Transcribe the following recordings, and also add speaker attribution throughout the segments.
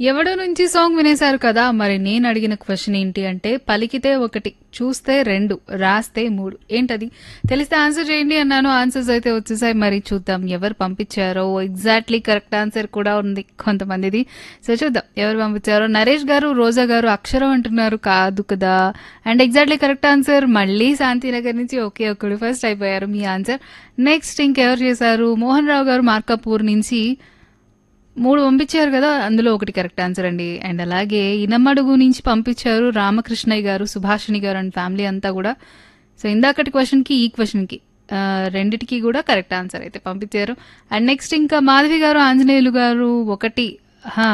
Speaker 1: ఎవడో నుంచి సాంగ్ వినేశారు కదా మరి నేను అడిగిన క్వశ్చన్ ఏంటి అంటే పలికితే ఒకటి చూస్తే రెండు రాస్తే మూడు ఏంటది తెలిస్తే ఆన్సర్ చేయండి అన్నాను ఆన్సర్స్ అయితే వచ్చేసాయి మరి చూద్దాం ఎవరు పంపించారో ఎగ్జాక్ట్లీ కరెక్ట్ ఆన్సర్ కూడా ఉంది కొంతమందిది సో చూద్దాం ఎవరు పంపించారో నరేష్ గారు రోజా గారు అక్షరం అంటున్నారు కాదు కదా అండ్ ఎగ్జాక్ట్లీ కరెక్ట్ ఆన్సర్ మళ్ళీ శాంతినగర్ నుంచి ఓకే ఒకడు ఫస్ట్ అయిపోయారు మీ ఆన్సర్ నెక్స్ట్ ఇంకెవరు చేశారు మోహన్ రావు గారు మార్కాపూర్ నుంచి మూడు పంపించారు కదా అందులో ఒకటి కరెక్ట్ ఆన్సర్ అండి అండ్ అలాగే ఇనమడుగు నుంచి పంపించారు రామకృష్ణయ్య గారు సుభాషిణి గారు అండ్ ఫ్యామిలీ అంతా కూడా సో ఇందాకటి క్వశ్చన్కి ఈ క్వశ్చన్కి ఆ, రెండిటికి కూడా కరెక్ట్ ఆన్సర్ అయితే పంపించారు అండ్ నెక్స్ట్ ఇంకా మాధవి గారు ఆంజనేయులు గారు ఒకటి హా,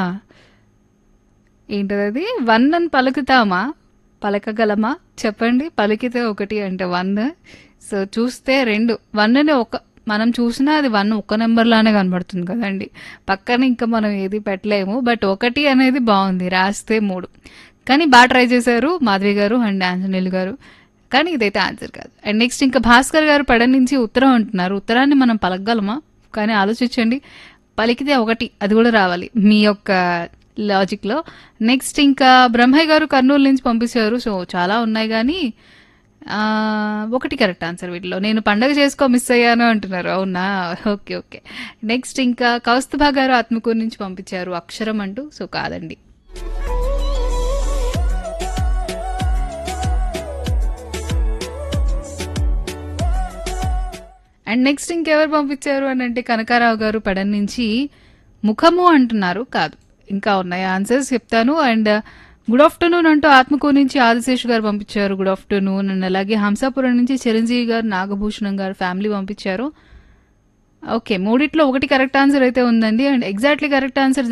Speaker 1: ఏంటది వన్ అని పలుకుతామా పలకగలమా చెప్పండి పలికితే ఒకటి అంటే వన్ సో చూస్తే రెండు వన్ అని ఒక మనం చూసినా అది వన్ ఒక్క నెంబర్ లానే కనబడుతుంది కదండి పక్కన ఇంకా మనం ఏది పెట్టలేము బట్ ఒకటి అనేది బాగుంది రాస్తే మూడు కానీ బాగా ట్రై చేశారు మాధవి గారు అండ్ ఆంజనేయులు గారు కానీ ఇదైతే ఆన్సర్ కాదు అండ్ నెక్స్ట్ ఇంకా భాస్కర్ గారు పడ నుంచి ఉత్తరం అంటున్నారు ఉత్తరాన్ని మనం పలకగలమా కానీ ఆలోచించండి పలికితే ఒకటి అది కూడా రావాలి మీ యొక్క లాజిక్లో నెక్స్ట్ ఇంకా బ్రహ్మయ్య గారు కర్నూలు నుంచి పంపించారు సో చాలా ఉన్నాయి కానీ ఆ, ఒకటి కరెక్ట్ ఆన్సర్ వీటిలో నేను పండగ చేసుకో మిస్ అయ్యాను అంటున్నారు అవునా ఓకే ఓకే నెక్స్ట్ ఇంకా కౌస్తుభా గారు ఆత్మకూరు నుంచి పంపించారు అక్షరం అంటూ సో కాదండి అండ్ నెక్స్ట్ ఇంకెవరు పంపించారు అని అంటే కనకారావు గారు పడన్ నుంచి ముఖము అంటున్నారు కాదు ఇంకా ఉన్నాయి ఆన్సర్స్ చెప్తాను అండ్ గుడ్ ఆఫ్టర్నూన్ అంటూ ఆత్మకూరు నుంచి ఆదిశేష్ గారు పంపించారు గుడ్ ఆఫ్టర్నూన్ అండ్ అలాగే హంసాపురం నుంచి చిరంజీవి గారు నాగభూషణం గారు ఫ్యామిలీ పంపించారు ఓకే మూడిట్లో ఒకటి కరెక్ట్ ఆన్సర్ అయితే ఉందండి అండ్ ఎగ్జాక్ట్లీ కరెక్ట్ ఆన్సర్